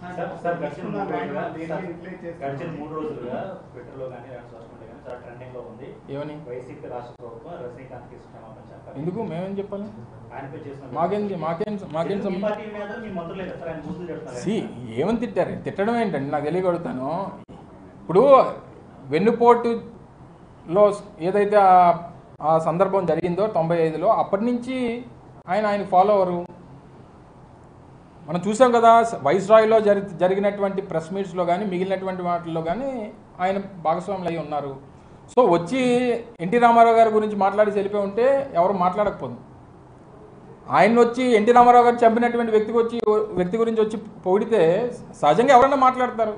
Sir sir గడిచిన తీసుకున్న మూడు బ్యాంక్ రోజులుగా దేన్ని సార్, యూటిలైజ్ చేస్తున్నారు? గడిచిన మూడు రోజులుగా ట్విట్టర్లో కానీ రెండు సోషల్ మీడియా కానీ చాలా ట్రెండింగ్ లో ఉంది ఏమని వైసీపీ రాష్ట్ర ప్రభుత్వం రజనీకాంత్ కి క్షమాపణ చెప్పాలి ఎందుకు మేమేం చెప్పాలి ఆయనపై చేసిన మాకేం మాకేం మాకేం మీ సంబంధం పార్టీ మీద మీ మంత్రులే కదా సార్ ఆయన బూతులు చెప్తున్నారు సి ఏమని తిట్టారు తిట్టడం ఏంటండి నాకు తెలియగలుగుతాను ఇప్పుడు వెన్నుపోటులో ఏదైతే ఆ- ఆ సందర్భం జరిగిందో తొంభై ఐదులో అప్పటి నుంచి ఆయన ఆయన ఫాలోవరు మనం చూసాం కదా వైస్రాయ్లో జరి జరిగినటువంటి ప్రెస్ మీట్స్లో కానీ మిగిలినటువంటి వాటిల్లో కానీ ఆయన భాగస్వాములు అయి ఉన్నారు సో వచ్చి ఎన్టీ రామారావు గారి గురించి మాట్లాడి వెళ్ళిపోయి ఉంటే ఎవరు మాట్లాడకపోదు ఆయన వచ్చి ఎన్టీ రామారావు గారు చంపినటువంటి వ్యక్తికి వచ్చి వ్యక్తి గురించి వచ్చి పొగిడితే సహజంగా ఎవరైనా మాట్లాడతారు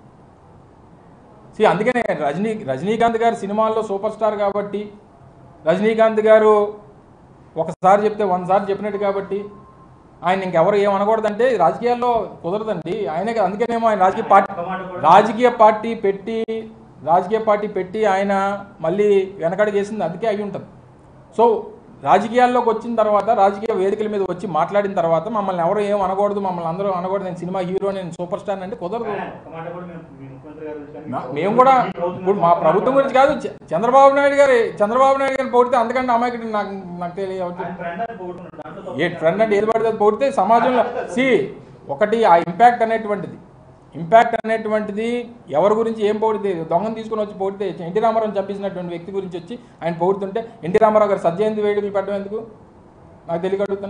సి అందుకనే రజనీ రజనీకాంత్ గారు సినిమాల్లో సూపర్ స్టార్ కాబట్టి రజనీకాంత్ గారు ఒకసారి చెప్తే వంద సార్లు చెప్పినట్టు కాబట్టి ఆయన ఇంకెవరు ఏమనకూడదంటే రాజకీయాల్లో కుదరదండి ఆయనే కదా అందుకనేమో ఆయన రాజకీయ పార్టీ రాజకీయ పార్టీ పెట్టి రాజకీయ పార్టీ పెట్టి ఆయన మళ్ళీ వెనకడుగు వేసింది అందుకే అయి ఉంటుంది సో రాజకీయాల్లోకి వచ్చిన తర్వాత రాజకీయ వేదికల మీద వచ్చి మాట్లాడిన తర్వాత మమ్మల్ని ఎవరు ఏం అనకూడదు మమ్మల్ని అందరూ అనకూడదు నేను సినిమా హీరో నేను సూపర్ స్టార్ అంటే కుదరదు ఆయన ఒక్క మాట కూడా మేము మీ ముఖ్యమంత్రి గారి గురించి కానీ నా- మీ మేము కూడా మీ ప్రభుత్వం ఇప్పుడు మా ప్రభుత్వం గురించి కాదు చ- చంద్రబాబు నాయుడు గారి చంద్రబాబు నాయుడు గారిని పొగిడితే అంతకంటే అమాయకుడు నాకు నాకు తెలియదు ఆయన ఫ్రెండ్ అని పొగుడుతున్నాడు. దాంట్లో తప్పు ఏ ట్రెండ్ అంటే ఏది పడితే అది పొగిడితే సమాజంలో సి ఒకటి ఆ ఇంపాక్ట్ అనేటువంటిది ఇంపాక్ట్ అనేటువంటిది ఎవరి గురించి ఏం పొగిడితే దొంగను తీసుకొని వచ్చి పొగిడితే ఎన్టీ రామారావు చంపించినటువంటి వ్యక్తి గురించి వచ్చి ఆయన పొగుడుతుంటే ఎన్టీ రామారావు గారు సత్యజయంతి వేడుకలు పెట్టడం ఎందుకు నాకు తెలియక అడుగుతాను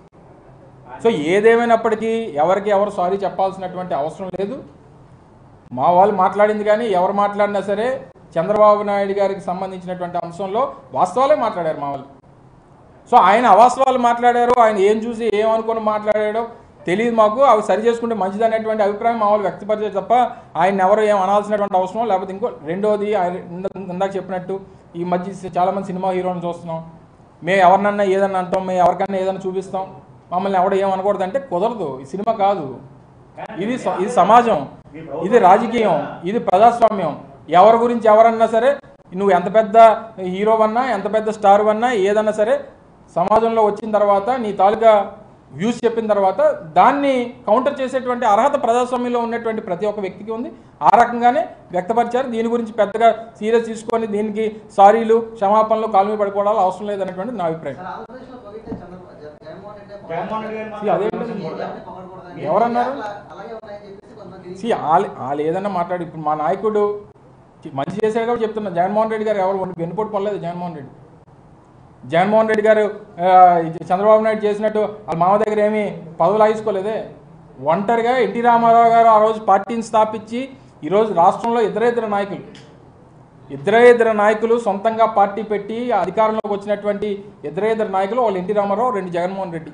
సో ఏదేమైనప్పటికీ ఎవరికి ఎవరు సారీ చెప్పాల్సినటువంటి అవసరం లేదు మా వాళ్ళు మాట్లాడింది కానీ ఎవరు మాట్లాడినా సరే చంద్రబాబు నాయుడు గారికి సంబంధించినటువంటి అంశంలో వాస్తవాలే మాట్లాడారు మా వాళ్ళు సో ఆయన అవాస్తవాలు మాట్లాడారు ఆయన ఏం చూసి ఏం అనుకుని మాట్లాడాడో తెలియదు మాకు అవి సరి చేసుకుంటే మంచిది అనేటువంటి అభిప్రాయం మా వాళ్ళు వ్యక్తపరిచారు తప్ప ఆయన ఎవరు ఏం అనాల్సినటువంటి అవసరం లేకపోతే ఇంకో రెండోది ఆయన ఇంద- ఇందాక చెప్పినట్టు ఈ మధ్య చాలామంది సినిమా హీరోని చూస్తున్నాం మేము ఎవరినన్నా ఏదన్నా అంటాం మేము ఎవరికన్నా ఏదైనా చూపిస్తాం మమ్మల్ని ఎవడ ఏం అనకూడదు అంటే కుదరదు ఈ సినిమా కాదు ఇది స- ఇది సమాజం ఇది రాజకీయం ఇది ప్రజాస్వామ్యం ఎవరి గురించి ఎవరన్నా సరే నువ్వు ఎంత పెద్ద హీరో అన్నా ఎంత పెద్ద స్టార్ అన్నా ఏదన్నా సరే సమాజంలో వచ్చిన తర్వాత నీ తాలూకా వ్యూస్ చెప్పిన తర్వాత దాన్ని కౌంటర్ చేసేటువంటి అర్హత ప్రజాస్వామ్యంలో ఉన్నటువంటి ప్రతి ఒక్క వ్యక్తికి ఉంది ఆ రకంగానే వ్యక్తపరిచారు దీని గురించి పెద్దగా సీరియస్ తీసుకొని దీనికి సారీలు క్షమాపణలు కాలు మీద పడిపోవడాలు అవసరం లేదనేటువంటి నా అభిప్రాయం సార్ ఆంధ్రప్రదేశ్లో పొగిడితే చంద్రబాబు జ- జగన్మోహన్ రెడ్డి జగన్మోహన్ రెడ్డి గారు See, అదేంటి? మాట్లాడుతున్నారు కూడా. ఎవరిని పొగడకూడదని. ఎవరన్నారు? అలా- అలాగే ఉన్నాయని చెప్పేసి కొంతమంది సి వాళ్ళు వాళ్ళు ఏదన్నా మాట్లాడి ఇప్పుడు మా నాయకుడు చి- మంచి చేశాడు కాబట్టి చెప్తున్నా జగన్మోహన్ రెడ్డి గారు ఎవరు వెన్నుపోటు పడలేదు జగన్మోహన్ రెడ్డి జగన్మోహన్ రెడ్డి గారు ఆ, చంద్రబాబు నాయుడు చేసినట్టు వాళ్ళ మామ దగ్గర ఏమీ పదవులు ఆగించుకోలేదే ఒంటరిగా ఎన్టీ రామారావు గారు ఆ రోజు పార్టీని స్థాపించి ఈరోజు రాష్ట్రంలో ఇద్దరే ఇద్దరు నాయకులు ఇద్దరే ఇద్దరు నాయకులు సొంతంగా పార్టీ పెట్టి అధికారంలోకి వచ్చినటువంటి ఇద్దరే ఇద్దరు నాయకులు వాళ్ళు ఎన్టీ రామారావు రెండు జగన్మోహన్ రెడ్డి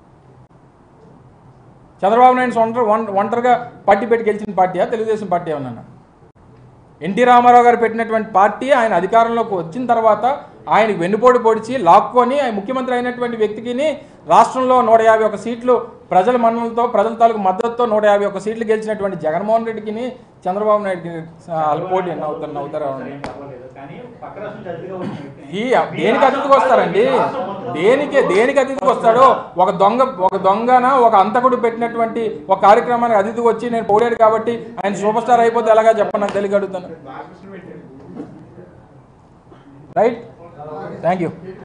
చంద్రబాబు నాయుడు ఒంటరి ఒం- ఒంటరిగా పార్టీ పెట్టి గెలిచిన పార్టీయా తెలుగుదేశం పార్టీ ఏమన్నా ఎన్టీ రామారావు గారు పెట్టినటువంటి పార్టీ ఆయన అధికారంలోకి వచ్చిన తర్వాత ఆయన వెన్నుపోటు పొడిచి లాక్కొని ఆయన ముఖ్యమంత్రి అయినటువంటి వ్యక్తికి రాష్ట్రంలో నూట యాభై ఒక సీట్లు ప్రజల మన్నలతో ప్రజల తాలూకు మద్దతుతో నూట యాభై ఒక సీట్లు గెలిచినటువంటి జగన్మోహన్ రెడ్డికి చంద్రబాబు నాయుడుకి పోటీ అవుతారు నవ్వుతారా ఏం పర్వాలేదు. కానీ పక్క రాష్ట్రం నుంచి అతిథిగా వచ్చిన వ్యక్తిని ఈ దేనికి అతిథికి వస్తారండి దేనికి దేనికి అతిథికి వస్తాడో ఒక దొంగ ఒక దొంగన ఒక అంతకుడు పెట్టినటువంటి ఒక కార్యక్రమానికి అతిథికి వచ్చి నేను పోయాడు కాబట్టి ఆయన సూపర్ స్టార్ అయిపోతే ఎలాగా చెప్పండి నాకు తెలియగలుగుతాను బాలకృష్ణ పెట్టారు రైట్ థ్యాంక్ యూ